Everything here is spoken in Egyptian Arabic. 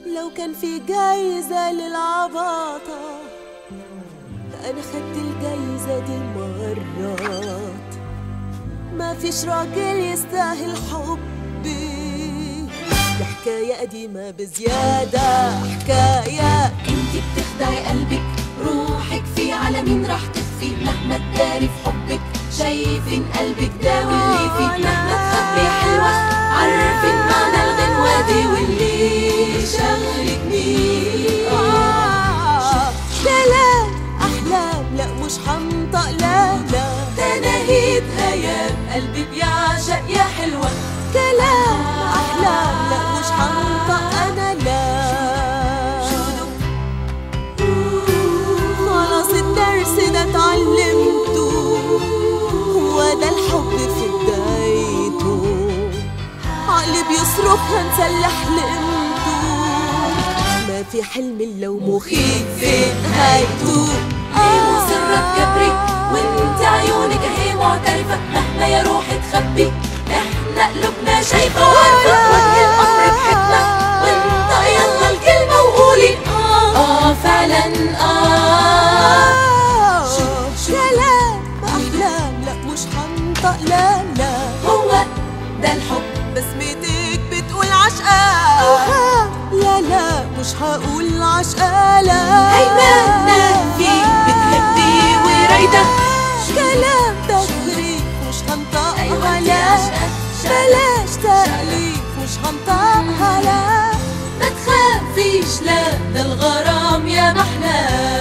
لو كان في جايزة للعباطة أنا خدت الجايزة دي مرات ما فيش راجل يستاهل حبي دي حكاية قديمة بزيادة حكاية انت بتخدعي قلبك روحك في على مين راح تخفي مهما تداري في حبك شايفين قلبك ده واللي فيه مهما تخبي حلوة عارفين معنى الغنوة دي واللي شغلك مين آه، كلام أحلام لا مش حنطق لا لا تناهيد هيام قلبي بيعشق يا حلوة كلام أحلام لا مش حنطق أنا لا خلاص الدرس ده اتعلمته هو ده الحب في بدايته عقلي بيصرخ هنسى اللي حلمته ما في حلم إلا ومخيف في نهايته ايه مصرة تكبري وانت عيونك اهي معترفة مهما يا روحي تخبي احنا قلوبنا شايفة وعارفة وجه الامر بحكمة وانت يلا الكلمة وقولي اه اه فعلا اه كلام أحلام لا مش حنطق لا لا هو ده الحب بسمتك بتقول عشقة لا لا مش هقول عشقة لا هيمنة فيك بتحبي ورايدة كلام تغريب مش هنطقها أيوة انت لا عشقة بلاش تأليف مش هنطقها لا ما تخافيش لا ده الغرام يا محلاه